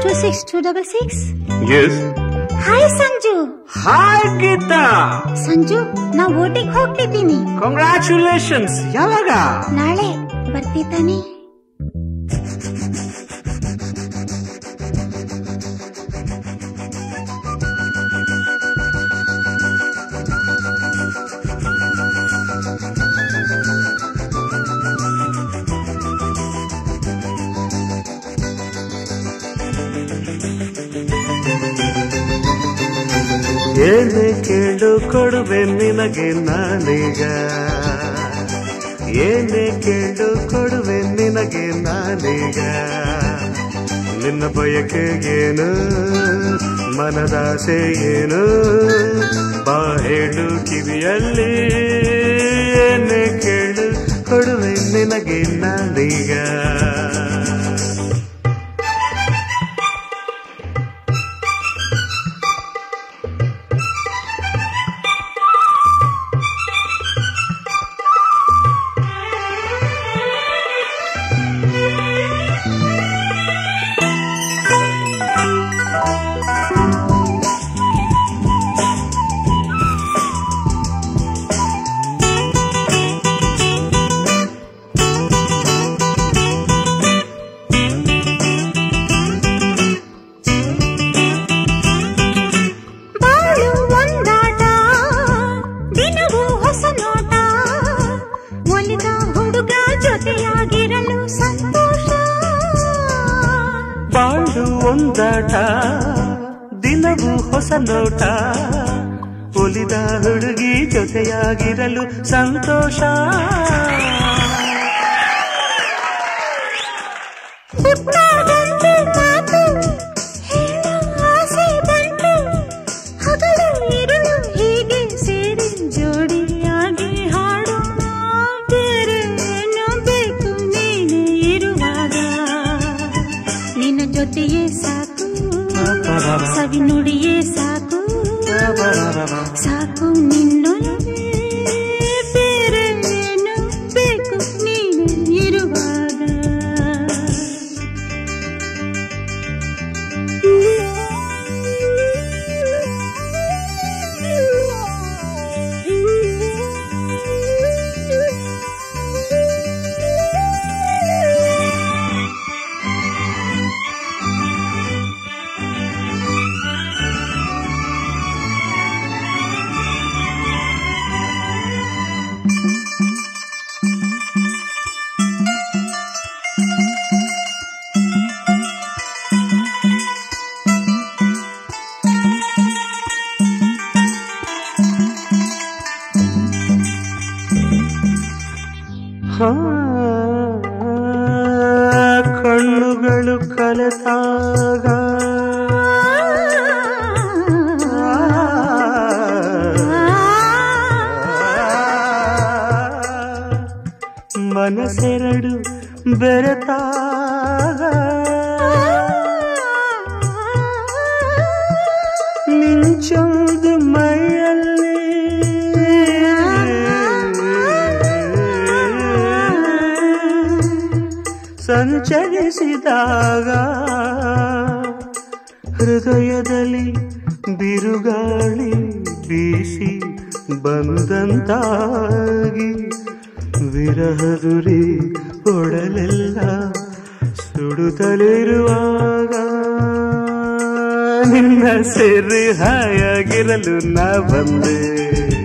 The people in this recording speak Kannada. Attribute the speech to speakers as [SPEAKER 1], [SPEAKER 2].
[SPEAKER 1] two six two double six
[SPEAKER 2] yes
[SPEAKER 1] hi Sanju
[SPEAKER 2] hi Geetha
[SPEAKER 1] Sanju ನಾ ಓಟಿಗೆ ಹೋಗ್ತಿದ್ದೀನಿ
[SPEAKER 2] ಕಂಗ್ರ್ಯಾಚುಲೇಷನ್ಸ್ ಯಾವಾಗ
[SPEAKER 1] ನಾಳೆ ಬರ್ತಿದ್ದಾನೆ
[SPEAKER 2] ಏನೇ ಕೇಳು ಕೊಡುವೆ ನಿನಗೆ ನಾನೀಗ ಏನೇ ಕೇಳು ಕೊಡುವೆ ನಿನಗೆ ನಾನೀಗ ನಿನ್ನ ಬಯಕೆ ಏನು ಮನದಾಸೆ ಏನು ಬಾ ಹೇಳು ಕಿವಿಯಲ್ಲಿ ಏನೇ ಕೇಳು ಕೊಡುವೆ ನಿನಗೆ ನಾನೀಗ
[SPEAKER 1] ಬಾಳು ಒಂದಾಟ ದಿನವೂ ಹೊಸ ನೋಟ ಒಲಿದ ಹುಡುಗ ಜೊತೆಯಾಗಿರಲು ಸಂತೋಷ
[SPEAKER 2] ಬಾಳು ಒಂದಾಟ ದಿನವೂ ಹೊಸ ನೋಟ ಒಲಿದ ಹುಡುಗಿ ಜೊತೆಯಾಗಿರಲು ಸಂತೋಷ
[SPEAKER 1] ಪುಟ್ಟದೊಂದು ಮಾತು ಹೇಳೋ ಆಸೆ ಬಂತು ಹಗಲು ಇರುಳು ಹೀಗೆ ಸೇರಿ ಜೋಡಿಯಾಗಿ ಹಾಡೋಣ ಬೇರೆ ಏನು ಬೇಕು ನೀನೇ ಇರುವಾಗ ನಿನ್ನ ಜೊತೆಯೇ ಸಾಕು ಸವಿ ನುಡಿಯೇ ಸಾಕು ಸಾಕು ನಿನ್ನೊಲವೇ ಬೇರೆ ಏನು ಬೇಕು ನೀನು ಇರುವಾಗ
[SPEAKER 2] ಹಾ, ಕಣ್ಣುಗಳು ಕಲೆತಾಗ ಮನಸ್ಸೆರಡು ಬೆರೆತಾಗ ಮಿಂಚೊಂದು ಮೈಯಲ್ಲಿ ಸಂಚರಿಸಿದಾಗ ಹೃದಯದಲ್ಲಿ ಬಿರುಗಾಳಿ ಬೀಸಿ ಬಂದಂತಾಗಿ ವಿರಹದುರಿ ಒಡಲೆಲ್ಲ ಸುಡುತ್ತಲಿರುವಾಗ ನಿನ್ನ ಸೇರಿ ಹಾಯಾಗಿರಲು ನಾ ಬಂದೆ